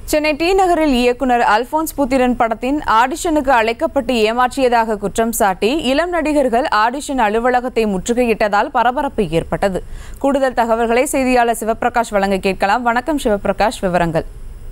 Chennai D நகரில் இயக்குனர் அல்போன்ஸ் புத்திரன் படத்தின் ஆடிஷனுக்கு அழைக்கப்பட்டு ஏமாற்றியதாக குற்றம் சாட்டி இளம் நடிகர்கள் ஆடிஷன் அலுவலகத்தை முற்றுகையிட்டதால் பரபரப்பு ஏற்பட்டது கூடுதல் தகவல்களை செய்தியாளர் சிவபிரகாஷ் வழங்க கேட்கலாம் வணக்கம் சிவபிரகாஷ் விவரங்கள்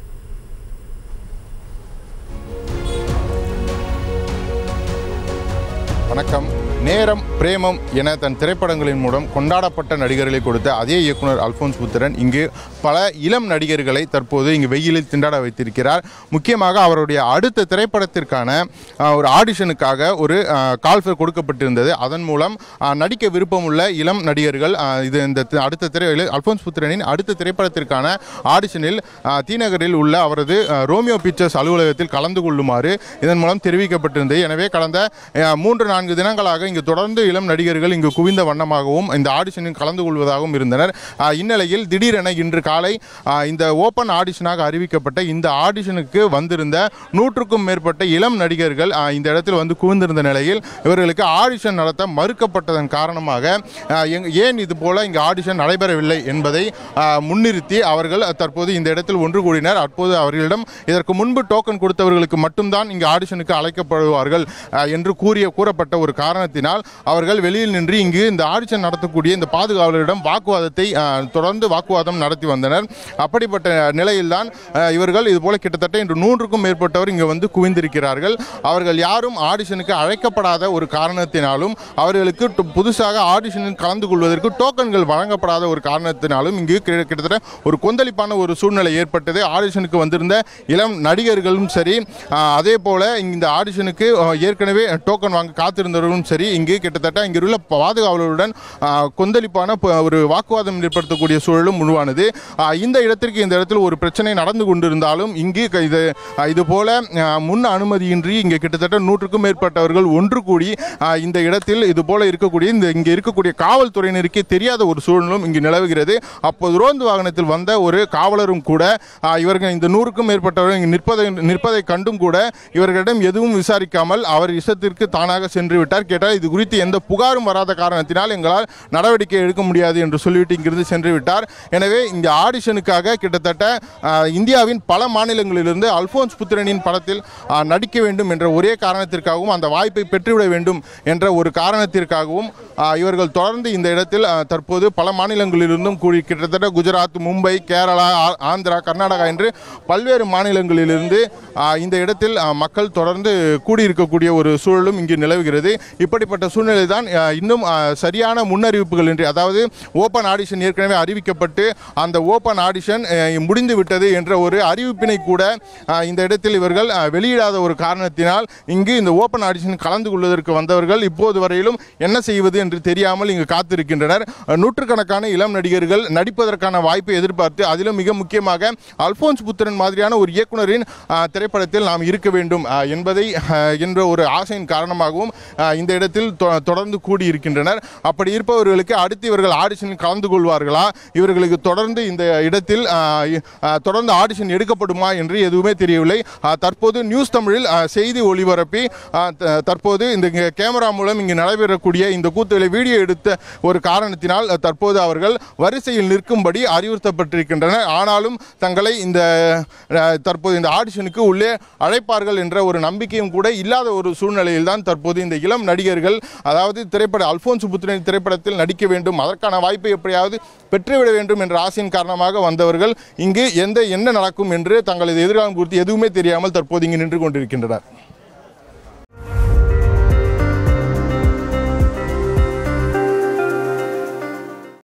வணக்கம் நேரம் பிரேமம் என தன் திரைப்படங்களின் மூலம் கொண்டாடப்பட்ட நடிகர்களை கொடுத்த அதே இயக்குனர் அல்போன்ஸ் புத்திரன் இங்கு பல இளம் நடிகர்களை தற்போது இங்கு வெயிலில் திண்டாட வைத்திருக்கிறார் முக்கியமாக அவருடைய அடுத்த திரைப்படத்திற்கான அஹ், ஒரு ஆடிஷனுக்காக ஒரு கால்ஃபர் கொடுக்கப்பட்டிருந்தது அதன் மூலம் அஹ், நடிக்க விருப்பமுள்ள இளம் நடிகர்கள் அஹ், இது இந்த தி- அடுத்த திரை அல்போன்ஸ் புத்திரனின் அடுத்த திரைப்படத்திற்கான ஆடிஷனில் அஹ், தீநகரில் உள்ள அவரது அஹ், ரோமியோ பிக்சர்ஸ் அலுவலகத்தில் கலந்து கொள்ளுமாறு இதன் மூலம் தெரிவிக்கப்பட்டிருந்தது எனவே கடந்த அஹ், மூன்று நான்கு தினங்களாக இங்கு தொடர்ந்து இளம் நடிகர்கள் இங்கு குவிந்த வண்ணமாகவும் இந்த ஆடிஷனில் கலந்து கொள்வதாகவும் இருந்தனர் அஹ், இந்நிலையில் திடீரென இன்று காலை அஹ், இந்த ஓப்பன் ஆடிஷனாக அறிவிக்கப்பட்ட இந்த ஆடிஷனுக்கு வந்திருந்த நூற்றுக்கும் மேற்பட்ட இளம் நடிகர்கள் அஹ், இந்த இடத்தில் வந்து குவிந்திருந்த நிலையில் இவர்களுக்கு ஆடிஷன் நடத்த மறுக்கப்பட்டதன் காரணமாக அஹ், எங்- ஏன் இது போல இங்கு ஆடிஷன் நடைபெறவில்லை என்பதை அஹ், முன்னிறுத்தி அவர்கள் தற்போது இந்த இடத்தில் ஒன்று கூடினர் அப்போது அவர்களிடம் இதற்கு முன்பு டோக்கன் கொடுத்தவர்களுக்கு மட்டும்தான் இங்கு ஆடிஷனுக்கு அழைக்கப்படுவார்கள் அஹ், என்று கூறிய கூறப்பட்ட ஒரு காரணத்தினால் அவர்கள் வெளியில் நின்று இங்கு இந்த ஆடிஷன் நடத்தக்கூடிய இந்த பாதுகாவலரிடம் வாக்குவாதத்தை அஹ், தொடர்ந்து வாக்குவாதம் நடத்தி வந்தனர் அப்படிப்பட்ட நிலையில்தான் அஹ், இவர்கள் இதுபோல கிட்டத்தட்ட இன்று நூற்றுக்கும் மேற்பட்டவர் இங்கு வந்து குவிந்திருக்கிறார்கள் அவர்கள் யாரும் ஆடிஷனுக்கு அழைக்கப்படாத ஒரு காரணத்தினாலும் அவர்களுக்கு டு- புதுசாக ஆடிஷனில் கலந்து கொள்வதற்கு டோக்கன்கள் வழங்கப்படாத ஒரு காரணத்தினாலும் இங்கு கிட்ட- கிட்டத்தட்ட ஒரு கொந்தளிப்பான ஒரு சூழ்நிலை ஏற்பட்டது ஆடிஷனுக்கு வந்திருந்த இளம் நடிகர்களும் சரி ஆஹ், அதே போல இந்த ஆடிஷனுக்கு ஆஹ், ஏற்கனவே டோக்கன் வாங்க காத்திருந்தவர்களும் சரி இங்கு கிட்டத்தட்ட இங்கிருள்ள பாதுகாவலருடன் ஆஹ், கொந்தளிப்பான ப- ஒரு வாக்குவாதம் ஏற்படுத்தக்கூடிய சூழலும் உருவானது ஆஹ், இந்த இடத்திற்கு இந்த இடத்தில் ஒரு பிரச்சனை நடந்து கொண்டிருந்தாலும் இங்கு க- இது ஆஹ், இது போல ஆஹ், முன் அனுமதியின்றி இங்கே கிட்டத்தட்ட நூற்றுக்கும் மேற்பட்டவர்கள் ஒன்று கூடி ஆஹ், இந்த இடத்தில் இது போல இருக்கக்கூடிய இந்த இங்கே இருக்கக்கூடிய காவல்துறையினருக்கே தெரியாத ஒரு சூழலும் இங்கு நிலவுகிறது அப்போது ரோந்து வாகனத்தில் வந்த ஒரு காவலரும் கூட ஆஹ், இவர்கள் இந்த நூறுக்கும் மேற்பட்டவர்கள் இங்கு நிற்பதை நிற்பதை கண்டும் கூட இவர்களிடம் எதுவும் விசாரிக்காமல் அவர் இஷ்டத்திற்கு தானாக சென்று விட்டார் கேட்டால் இது குறித்து எந்த புகாரும் வராத காரணத்தினால் எங்களால் நடவடிக்கை எடுக்க முடியாது என்று சொல்லிவிட்டு இங்கிருந்து சென்று விட்டார் எனவே இந்த ஆடிஷனுக்காக கிட்டத்தட்ட ஆஹ், இந்தியாவின் பல மாநிலங்களிலிருந்து அல்போன்ஸ் புத்திரனின் படத்தில் ஆஹ், நடிக்க வேண்டும் என்ற ஒரே காரணத்திற்காகவும் அந்த வாய்ப்பை பெற்றுவிட வேண்டும் என்ற ஒரு காரணத்திற்காகவும் ஆஹ், இவர்கள் தொடர்ந்து இந்த இடத்தில் ஆஹ், தற்போது பல மாநிலங்களிலிருந்தும் கூடி கிட்டத்தட்ட குஜராத் மும்பை கேரளா ஆ- ஆந்திரா கர்நாடகா என்று பல்வேறு மாநிலங்களிலிருந்து ஆஹ், இந்த இடத்தில் ஆஹ், மக்கள் தொடர்ந்து கூடியிருக்கக்கூடிய ஒரு சூழலும் இங்கு நிலவுகிறது இப்படிப்பட்ட சூழ்நிலை தான் ஆஹ், இன்னும் ஆஹ், சரியான முன்னறிவிப்புகள் இன்றி அதாவது ஓப்பன் ஆடிஷன் ஏற்கனவே அறிவிக்கப்பட்டு அந்த ஓப்பன் ஆடிஷன் அஹ், முடிந்து விட்டது என்ற ஒரு அறிவிப்பினை கூட அஹ், இந்த இடத்தில் இவர்கள் அஹ், வெளியிடாத ஒரு காரணத்தினால் இங்கு இந்த ஓப்பன் ஆடிஷன் கலந்து கொள்வதற்கு வந்தவர்கள் இப்போது வரையிலும் என்ன செய்வது என்று தெரியாமல் இங்கு காத்திருக்கின்றனர் அஹ், நூற்றுக்கணக்கான இளம் நடிகர்கள் நடிப்பதற்கான வாய்ப்பை எதிர்பார்த்து அதிலும் மிக முக்கியமாக அல்போன்ஸ் புத்திரன் மாதிரியான ஒரு இயக்குனரின் அஹ், திரைப்படத்தில் நாம் இருக்க வேண்டும் அஹ், என்பதை அஹ், என்ற ஒரு ஆசையின் காரணமாகவும் அஹ், இந்த இடத்தில் தொ- தொடர்ந்து கூடியிருக்கின்றனர் அப்படி இருப்பவர்களுக்கு அடுத்து இவர்கள் ஆடிஷனில் கலந்து கொள்வார்களா இவர்களுக்கு தொடர்ந்து இந்த இடத்தில் ஆஹ், ஆஹ், தொடர்ந்து ஆடிஷன் எடுக்கப்படுமா என்று எதுவுமே தெரியவில்லை ஆஹ், தற்போது நியூஸ் தமிழில் ஆஹ், செய்தி ஒளிபரப்பி ஆஹ், த- தற்போது இந்த இங்க கேமரா மூலம் இங்கு நடைபெறக்கூடிய இந்த கூத்துகளை வீடியோ எடுத்த ஒரு காரணத்தினால் ஆஹ், தற்போது அவர்கள் வரிசையில் நிற்கும்படி அறிவுறுத்தப்பட்டிருக்கின்றனர் ஆனாலும் தங்களை இந்த ஆஹ், தற்போது இந்த ஆடிஷனுக்கு உள்ளே அழைப்பார்கள் என்ற ஒரு நம்பிக்கையும் கூட இல்லாத ஒரு சூழ்நிலையில் தான் தற்போது இந்த இளம் நடிகர்கள் அதாவது திரைப்பட அல்போன்ஸ் புத்திரன் திரைப்படத்தில் நடிக்க வேண்டும் அதற்கான வாய்ப்பை எப்படியாவது பெற்றுவிட வேண்டும் என்ற ஆசையின் காரணமாக வந்தவர்கள் இங்கு எந்த என்ன நடக்கும் என்று தங்களது எதிர்காலம் குறித்து எதுவுமே தெரியாமல் தற்போது இங்கு நின்று கொண்டிருக்கின்றனர்